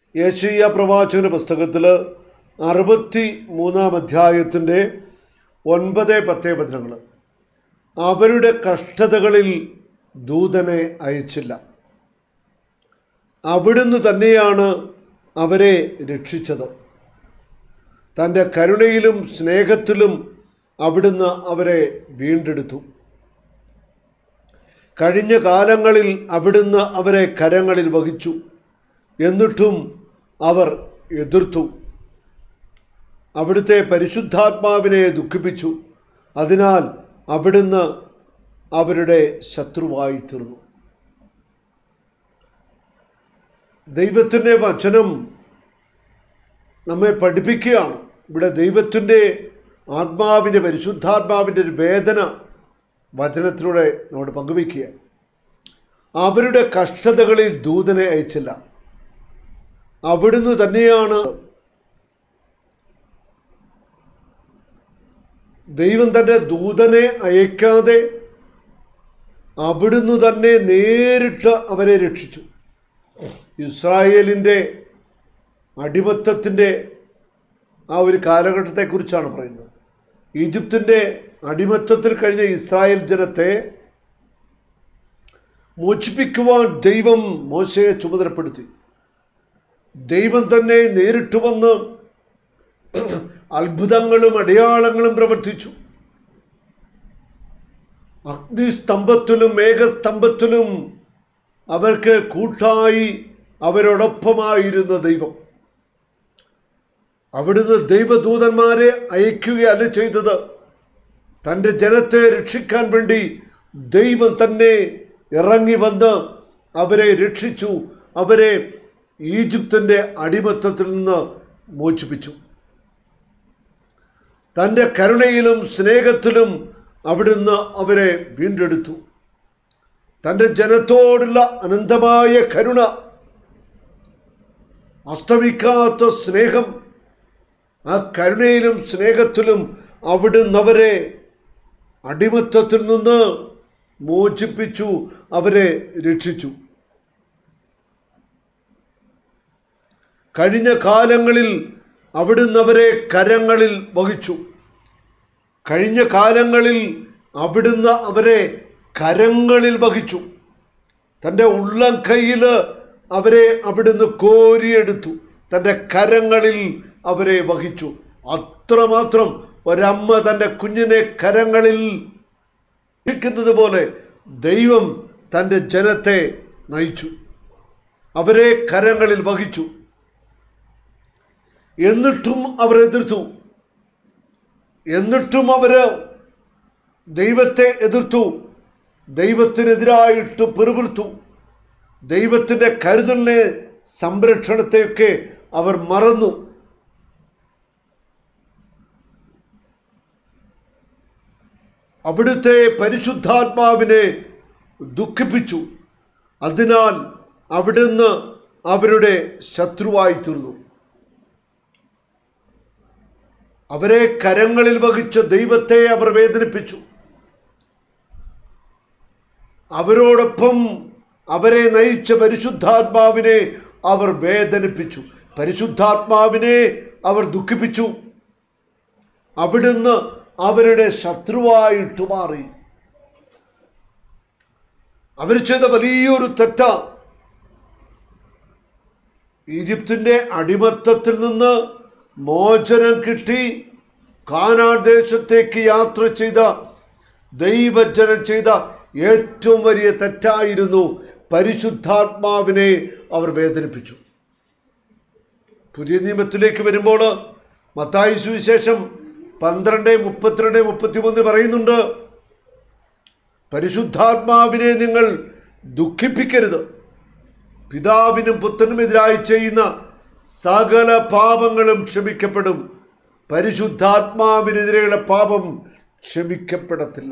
യേശയ്യ പ്രവാചകന്റെ പുസ്തകത്തിൽ അറുപത്തി മൂന്നാം അധ്യായത്തിൻ്റെ ഒൻപത് പത്ത് വചനങ്ങൾ അവരുടെ കഷ്ടതകളിൽ ദൂതനെ അയച്ചില്ല അവിടുന്ന് തന്നെയാണ് അവരെ രക്ഷിച്ചത് തൻ്റെ കരുണയിലും സ്നേഹത്തിലും അവിടുന്ന് അവരെ വീണ്ടെടുത്തു കഴിഞ്ഞ കാലങ്ങളിൽ അവിടുന്ന് അവരെ കരങ്ങളിൽ വഹിച്ചു എന്നിട്ടും അവർ എതിർത്തു അവിടുത്തെ പരിശുദ്ധാത്മാവിനെ ദുഃഖിപ്പിച്ചു അതിനാൽ അവിടുന്ന് അവരുടെ ശത്രുവായി തീർന്നു ദൈവത്തിൻ്റെ വചനം നമ്മെ പഠിപ്പിക്കുകയാണ് ഇവിടെ ദൈവത്തിൻ്റെ ആത്മാവിൻ്റെ പരിശുദ്ധാത്മാവിൻ്റെ ഒരു വേദന വചനത്തിലൂടെ നമ്മോട് പങ്കുവയ്ക്കുക അവരുടെ കഷ്ടതകളിൽ ദൂതനെ അയച്ചില്ല അവിടുന്ന് തന്നെയാണ് ദൈവം തൻ്റെ ദൂതനെ അയക്കാതെ അവിടുന്ന് തന്നെ നേരിട്ട് അവരെ രക്ഷിച്ചു ഇസ്രായേലിൻ്റെ അടിമത്തത്തിൻ്റെ ആ ഒരു കാലഘട്ടത്തെക്കുറിച്ചാണ് പറയുന്നത് ഈജിപ്തിൻ്റെ അടിമത്തത്തിൽ കഴിഞ്ഞ ഇസ്രായേൽ ജനത്തെ മോചിപ്പിക്കുവാൻ ദൈവം മോശയെ ചുമതലപ്പെടുത്തി ദൈവം തന്നെ നേരിട്ട് വന്ന് അത്ഭുതങ്ങളും അടയാളങ്ങളും പ്രവർത്തിച്ചു അഗ്നിസ്തംഭത്തിലും മേഘസ്തംഭത്തിലും അവർക്ക് കൂട്ടായി അവരോടൊപ്പമായിരുന്ന ദൈവം അവിടുന്ന് ദൈവദൂതന്മാരെ അയക്കുകയല്ല ചെയ്തത് തൻ്റെ ജനത്തെ രക്ഷിക്കാൻ വേണ്ടി ദൈവം തന്നെ ഇറങ്ങി വന്ന് അവരെ രക്ഷിച്ചു അവരെ ഈജിപ്തിൻ്റെ അടിമത്തത്തിൽ നിന്ന് മോചിപ്പിച്ചു തൻ്റെ കരുണയിലും സ്നേഹത്തിലും അവിടുന്ന് അവരെ വീണ്ടെടുത്തു തൻ്റെ ജനത്തോടുള്ള അനന്തമായ കരുണ അസ്തമിക്കാത്ത സ്നേഹം ആ കരുണയിലും സ്നേഹത്തിലും അവിടുന്ന് അവരെ അടിമത്തത്തിൽ നിന്ന് മോചിപ്പിച്ചു അവരെ രക്ഷിച്ചു കഴിഞ്ഞ കാലങ്ങളിൽ അവിടുന്ന് അവരെ കരങ്ങളിൽ വഹിച്ചു കഴിഞ്ഞ കാലങ്ങളിൽ അവിടുന്ന് അവരെ കരങ്ങളിൽ വഹിച്ചു തൻ്റെ ഉള്ളം കയ്യിൽ അവരെ അവിടുന്ന് കോരിയെടുത്തു തൻ്റെ കരങ്ങളിൽ അവരെ വഹിച്ചു അത്രമാത്രം ഒരമ്മ തൻ്റെ കുഞ്ഞിനെ കരങ്ങളിൽ വഹിക്കുന്നത് പോലെ ദൈവം തൻ്റെ ജനത്തെ നയിച്ചു അവരെ കരങ്ങളിൽ വഹിച്ചു എന്നിട്ടും അവർ എതിർത്തു എന്നിട്ടും അവർ ദൈവത്തെ എതിർത്തു ദൈവത്തിനെതിരായിട്ട് പിറുപിറുത്തു ദൈവത്തിൻ്റെ കരുതലിനെ സംരക്ഷണത്തെയൊക്കെ അവർ മറന്നു അവിടുത്തെ പരിശുദ്ധാത്മാവിനെ ദുഃഖിപ്പിച്ചു അതിനാൽ അവിടുന്ന് അവരുടെ ശത്രുവായി തീർന്നു അവരെ കരങ്ങളിൽ വഹിച്ച ദൈവത്തെ അവർ വേദനിപ്പിച്ചു അവരോടൊപ്പം അവരെ നയിച്ച പരിശുദ്ധാത്മാവിനെ അവർ വേദനിപ്പിച്ചു പരിശുദ്ധാത്മാവിനെ അവർ ദുഃഖിപ്പിച്ചു അവിടുന്ന് അവരുടെ ശത്രുവായിട്ട് മാറി അവർ ചെയ്ത വലിയൊരു തെറ്റ ഈജിപ്തിൻ്റെ അടിമത്തത്തിൽ നിന്ന് മോചനം കിട്ടി കാനാൻ ദേശത്തേക്ക് യാത്ര ചെയ്ത ദൈവജനം ചെയ്ത ഏറ്റവും വലിയ തെറ്റായിരുന്നു പരിശുദ്ധാത്മാവിനെ അവർ വേദനിപ്പിച്ചു പുതിയ നിയമത്തിലേക്ക് വരുമ്പോൾ മത്തായി സുവിശേഷം പന്ത്രണ്ട് മുപ്പത്തിരണ്ട് മുപ്പത്തിമൂന്ന് പറയുന്നുണ്ട് പരിശുദ്ധാത്മാവിനെ നിങ്ങൾ ദുഃഖിപ്പിക്കരുത് പിതാവിനും പുത്രനും എതിരായി ചെയ്യുന്ന സകല പാപങ്ങളും ക്ഷമിക്കപ്പെടും പരിശുദ്ധാത്മാവിനെതിരെയുള്ള പാപം ക്ഷമിക്കപ്പെടത്തില്ല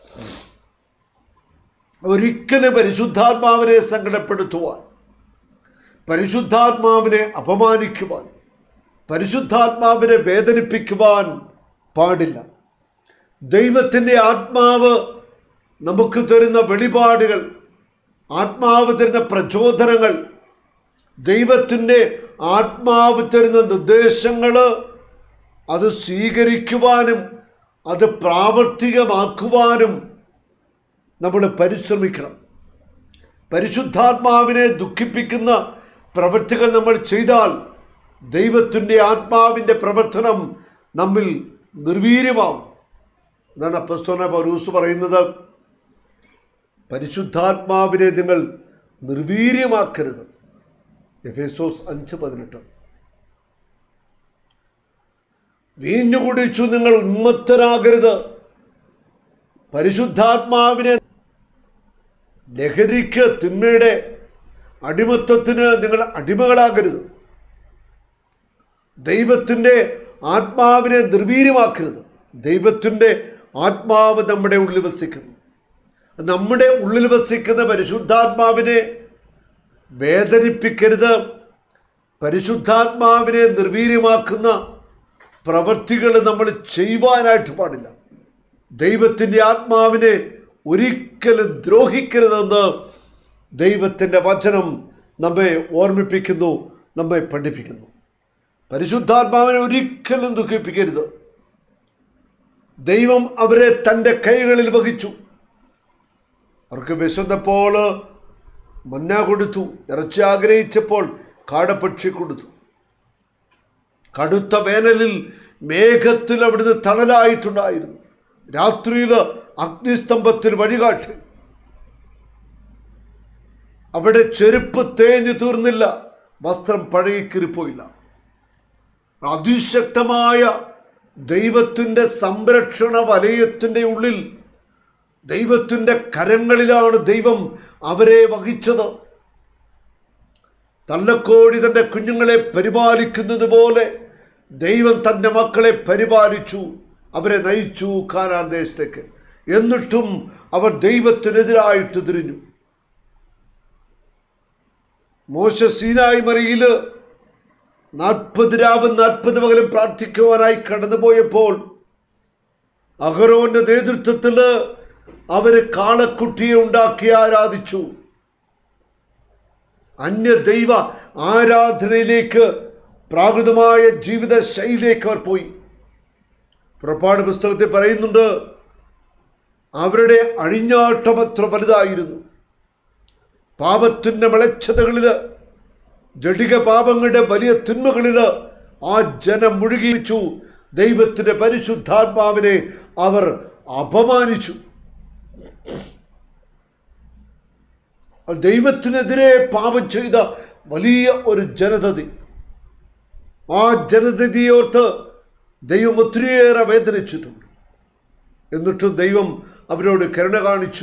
ഒരിക്കലും പരിശുദ്ധാത്മാവിനെ സങ്കടപ്പെടുത്തുവാൻ പരിശുദ്ധാത്മാവിനെ അപമാനിക്കുവാൻ പരിശുദ്ധാത്മാവിനെ വേദനിപ്പിക്കുവാൻ പാടില്ല ദൈവത്തിൻ്റെ ആത്മാവ് നമുക്ക് തരുന്ന വെളിപാടുകൾ ആത്മാവ് തരുന്ന പ്രചോദനങ്ങൾ ദൈവത്തിൻ്റെ ആത്മാവ് തരുന്ന നിർദ്ദേശങ്ങൾ അത് സ്വീകരിക്കുവാനും അത് പ്രാവർത്തികമാക്കുവാനും നമ്മൾ പരിശ്രമിക്കണം പരിശുദ്ധാത്മാവിനെ ദുഃഖിപ്പിക്കുന്ന പ്രവൃത്തികൾ നമ്മൾ ചെയ്താൽ ദൈവത്തിൻ്റെ ആത്മാവിൻ്റെ പ്രവർത്തനം നമ്മിൽ നിർവീര്യമാവും എന്നാണ് അപ്പസ്തോന പൗരൂസ് പറയുന്നത് പരിശുദ്ധാത്മാവിനെ നിങ്ങൾ നിർവീര്യമാക്കരുത് എഫേസോസ് അഞ്ച് പതിനെട്ട് വീഞ്ഞു കുടിച്ചു നിങ്ങൾ ഉന്മത്തരാകരുത് പരിശുദ്ധാത്മാവിനെ ലഹരിക്ക് തിന്മയുടെ അടിമത്തത്തിന് നിങ്ങൾ അടിമകളാകരുത് ദൈവത്തിൻ്റെ ആത്മാവിനെ നിർവീര്യമാക്കരുത് ദൈവത്തിൻ്റെ ആത്മാവ് നമ്മുടെ ഉള്ളിൽ വസിക്കുന്നു നമ്മുടെ ഉള്ളിൽ വസിക്കുന്ന പരിശുദ്ധാത്മാവിനെ വേദനിപ്പിക്കരുത് പരിശുദ്ധാത്മാവിനെ നിർവീര്യമാക്കുന്ന പ്രവൃത്തികൾ നമ്മൾ ചെയ്യുവാനായിട്ട് പാടില്ല ദൈവത്തിൻ്റെ ആത്മാവിനെ ഒരിക്കലും ദ്രോഹിക്കരുതെന്ന് ദൈവത്തിൻ്റെ വചനം നമ്മെ ഓർമ്മിപ്പിക്കുന്നു നമ്മെ പഠിപ്പിക്കുന്നു പരിശുദ്ധാത്മാവിനെ ഒരിക്കലും ദുഃഖിപ്പിക്കരുത് ദൈവം അവരെ തൻ്റെ കൈകളിൽ വഹിച്ചു അവർക്ക് വിശന്നപ്പോൾ മന്ന കൊടുത്തു ഇറച്ചി ആഗ്രഹിച്ചപ്പോൾ കാടപ്പക്ഷി കൊടുത്തു കടുത്ത വേനലിൽ മേഘത്തിൽ അവിടുന്ന് തണലായിട്ടുണ്ടായിരുന്നു രാത്രിയിൽ അഗ്നിസ്തംഭത്തിൽ വഴികാട്ടി അവിടെ ചെരുപ്പ് തേഞ്ഞു തീർന്നില്ല വസ്ത്രം പഴകിക്കീറിപ്പോയില്ല അതിശക്തമായ ദൈവത്തിൻ്റെ സംരക്ഷണ വലയത്തിൻ്റെ ഉള്ളിൽ ദൈവത്തിൻ്റെ കരങ്ങളിലാണ് ദൈവം അവരെ വഹിച്ചത് തള്ളക്കോഴി തൻ്റെ കുഞ്ഞുങ്ങളെ പരിപാലിക്കുന്നത് പോലെ ദൈവം തൻ്റെ മക്കളെ പരിപാലിച്ചു അവരെ നയിച്ചു കാനാൻ ദേശത്തേക്ക് എന്നിട്ടും അവർ ദൈവത്തിനെതിരായിട്ട് തിരിഞ്ഞു മോശ സീനായി മറിയിൽ നാൽപ്പത് രാവും നാൽപ്പത് പകലും പ്രാർത്ഥിക്കുവാനായി കടന്നുപോയപ്പോൾ അഹറോന്റെ നേതൃത്വത്തിൽ അവര് കാളക്കുട്ടിയെ ഉണ്ടാക്കി ആരാധിച്ചു അന്യ ദൈവ ആരാധനയിലേക്ക് പ്രാകൃതമായ ജീവിത ശൈലിയിലേക്ക് അവർ പോയി പുറപ്പാട് പുസ്തകത്തിൽ പറയുന്നുണ്ട് അവരുടെ അഴിഞ്ഞാട്ടം അത്ര വലുതായിരുന്നു പാപത്തിൻ്റെ വിളച്ചതകളിൽ ജഡിക പാപങ്ങളുടെ വലിയ തിന്മകളിൽ ആ ജനം മുഴുകിച്ചു ദൈവത്തിൻ്റെ പരിശുദ്ധാത്മാവിനെ അവർ അപമാനിച്ചു ദൈവത്തിനെതിരെ പാപം ചെയ്ത വലിയ ഒരു ജനതതി ആ ജനതയോർത്ത് ദൈവം ഒത്തിരിയേറെ വേദനിച്ചിട്ടുണ്ട് എന്നിട്ടും ദൈവം അവരോട് കരുണ കാണിച്ചു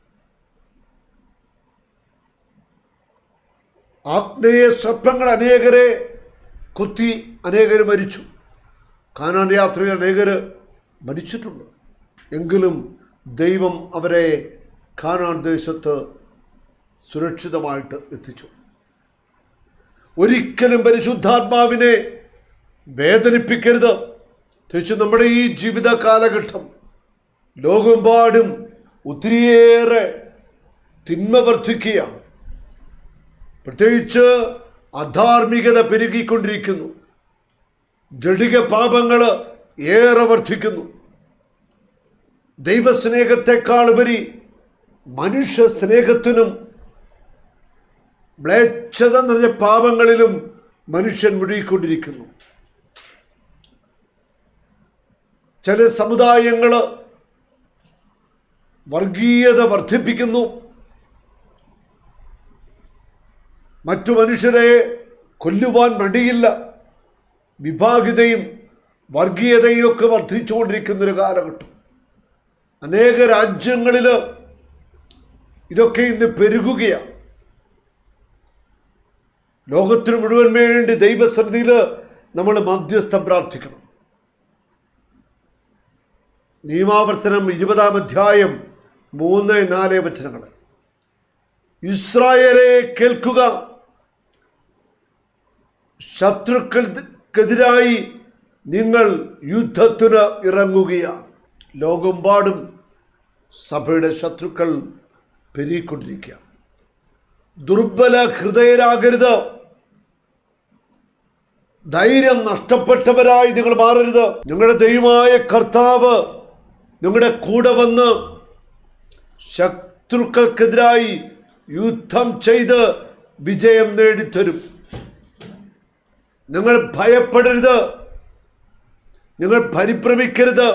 ആഗ്നേയ സർപ്പങ്ങൾ അനേകരെ കുത്തി അനേകർ മരിച്ചു കാനാൻ യാത്രയിൽ അനേകർ മരിച്ചിട്ടുണ്ട് എങ്കിലും ദൈവം അവരെ കാനാൻ ദേശത്ത് സുരക്ഷിതമായിട്ട് എത്തിച്ചു ഒരിക്കലും പരിശുദ്ധാത്മാവിനെ വേദനിപ്പിക്കരുത് തിരിച്ച് നമ്മുടെ ഈ ജീവിത കാലഘട്ടം ലോകമെമ്പാടും ഒത്തിരിയേറെ തിന്മ വർദ്ധിക്കുകയാണ് പ്രത്യേകിച്ച് അധാർമികത പെരുകിക്കൊണ്ടിരിക്കുന്നു ജഡിക പാപങ്ങൾ ഏറെ വർദ്ധിക്കുന്നു ദൈവസ്നേഹത്തെക്കാൾ ഉപരി മനുഷ്യ സ്നേഹത്തിനും മ്ലേച്ഛത നിറഞ്ഞ പാപങ്ങളിലും മനുഷ്യൻ മുഴുകിക്കൊണ്ടിരിക്കുന്നു ചില സമുദായങ്ങൾ വർഗീയത വർദ്ധിപ്പിക്കുന്നു മറ്റു മനുഷ്യരെ കൊല്ലുവാൻ മടിയില്ല വിഭാഗിതയും വർഗീയതയും ഒക്കെ വർദ്ധിച്ചുകൊണ്ടിരിക്കുന്നൊരു കാലഘട്ടം അനേക രാജ്യങ്ങളിൽ ഇതൊക്കെ ഇന്ന് പെരുകുകയാണ് ലോകത്തിന് മുഴുവൻ വേണ്ടി ദൈവസന്നിധിയിൽ നമ്മൾ മധ്യസ്ഥം പ്രാർത്ഥിക്കണം നിയമാവർത്തനം ഇരുപതാം അധ്യായം മൂന്ന് നാല് വചനങ്ങൾ ഇസ്രായേലെ കേൾക്കുക ശത്രുക്കൾക്കെതിരായി നിങ്ങൾ യുദ്ധത്തിന് ഇറങ്ങുകയാണ് ലോകമെമ്പാടും സഭയുടെ ശത്രുക്കൾ പെരുകിക്കൊണ്ടിരിക്കുക ദുർബല ഹൃദയരാകരുത് ധൈര്യം നഷ്ടപ്പെട്ടവരായി നിങ്ങൾ മാറരുത് നിങ്ങളുടെ ദൈവമായ കർത്താവ് നിങ്ങളുടെ കൂടെ വന്ന് ശത്രുക്കൾക്കെതിരായി യുദ്ധം ചെയ്ത് വിജയം നേടിത്തരും നിങ്ങൾ ഭയപ്പെടരുത് നിങ്ങൾ പരിഭ്രമിക്കരുത്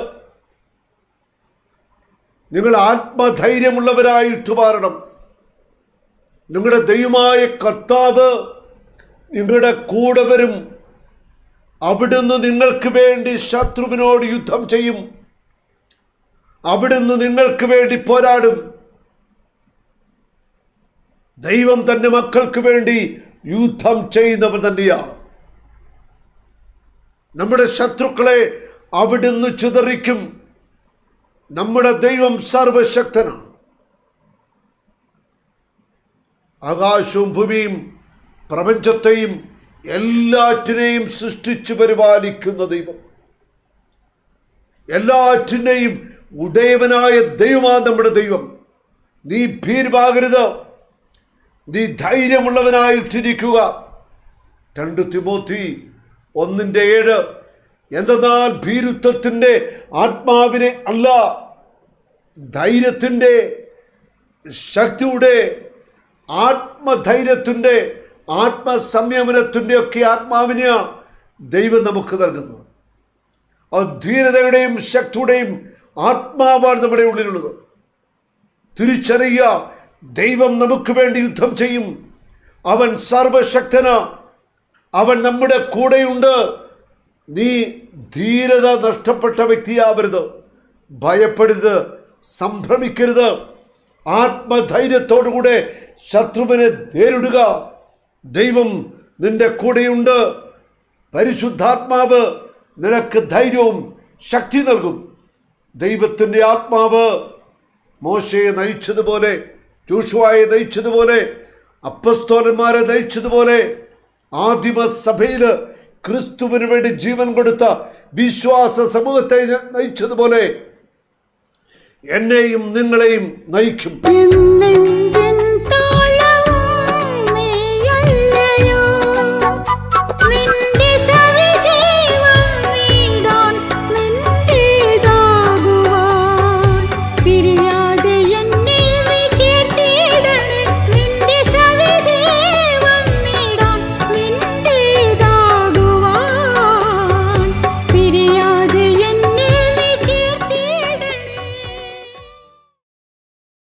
നിങ്ങൾ ആത്മധൈര്യമുള്ളവരായിട്ട് മാറണം നിങ്ങളുടെ ദൈവമായ കർത്താവ് നിങ്ങളുടെ കൂടെ വരും അവിടുന്ന് നിങ്ങൾക്ക് വേണ്ടി ശത്രുവിനോട് യുദ്ധം ചെയ്യും അവിടുന്ന് നിങ്ങൾക്ക് വേണ്ടി പോരാടും ദൈവം തന്റെ മക്കൾക്ക് വേണ്ടി യുദ്ധം ചെയ്യുന്നവൻ തന്നെയാണ് നമ്മുടെ ശത്രുക്കളെ അവിടുന്ന് ചിതറിക്കും നമ്മുടെ ദൈവം സർവശക്തനാണ് ആകാശവും ഭൂമിയും പ്രപഞ്ചത്തെയും എല്ലാറ്റിനെയും സൃഷ്ടിച്ചു പരിപാലിക്കുന്ന ദൈവം എല്ലാറ്റിനെയും ഉടയവനായ ദൈവമാണ് നമ്മുടെ ദൈവം നീ ഭീരുവാകരുത് നീ ധൈര്യമുള്ളവനായിട്ടിരിക്കുക രണ്ട് തിമോത്തി ഒന്നിൻ്റെ ഏഴ് എന്തെന്നാൽ ഭീരുത്വത്തിൻ്റെ ആത്മാവിനെ അല്ല ധൈര്യത്തിൻ്റെ ശക്തിയുടെ ആത്മധൈര്യത്തിൻ്റെ ആത്മസംയമനത്തിൻ്റെ ഒക്കെ ആത്മാവിനെയാ ദൈവം നമുക്ക് നൽകുന്നത് ആ ധീരതയുടെയും ശക്തിയുടെയും ആത്മാവാണ് നമ്മുടെ ഉള്ളിലുള്ളത് തിരിച്ചറിയുക ദൈവം നമുക്ക് വേണ്ടി യുദ്ധം ചെയ്യും അവൻ സർവശക്തന അവൻ നമ്മുടെ കൂടെയുണ്ട് നീ ധീരത നഷ്ടപ്പെട്ട വ്യക്തിയാവരുത് ഭയപ്പെടരുത് സംഭ്രമിക്കരുത് ആത്മധൈര്യത്തോടുകൂടെ ശത്രുവിനെ നേരിടുക ദൈവം നിന്റെ കൂടെയുണ്ട് പരിശുദ്ധാത്മാവ് നിനക്ക് ധൈര്യവും ശക്തി നൽകും ദൈവത്തിൻ്റെ ആത്മാവ് മോശയെ നയിച്ചതുപോലെ ജോഷുവായെ നയിച്ചതുപോലെ അപ്പസ്തോലന്മാരെ നയിച്ചതുപോലെ ആദിമ സഭയിൽ ക്രിസ്തുവിന് വേണ്ടി ജീവൻ കൊടുത്ത വിശ്വാസ സമൂഹത്തെ നയിച്ചതുപോലെ എന്നെയും നിങ്ങളെയും നയിക്കും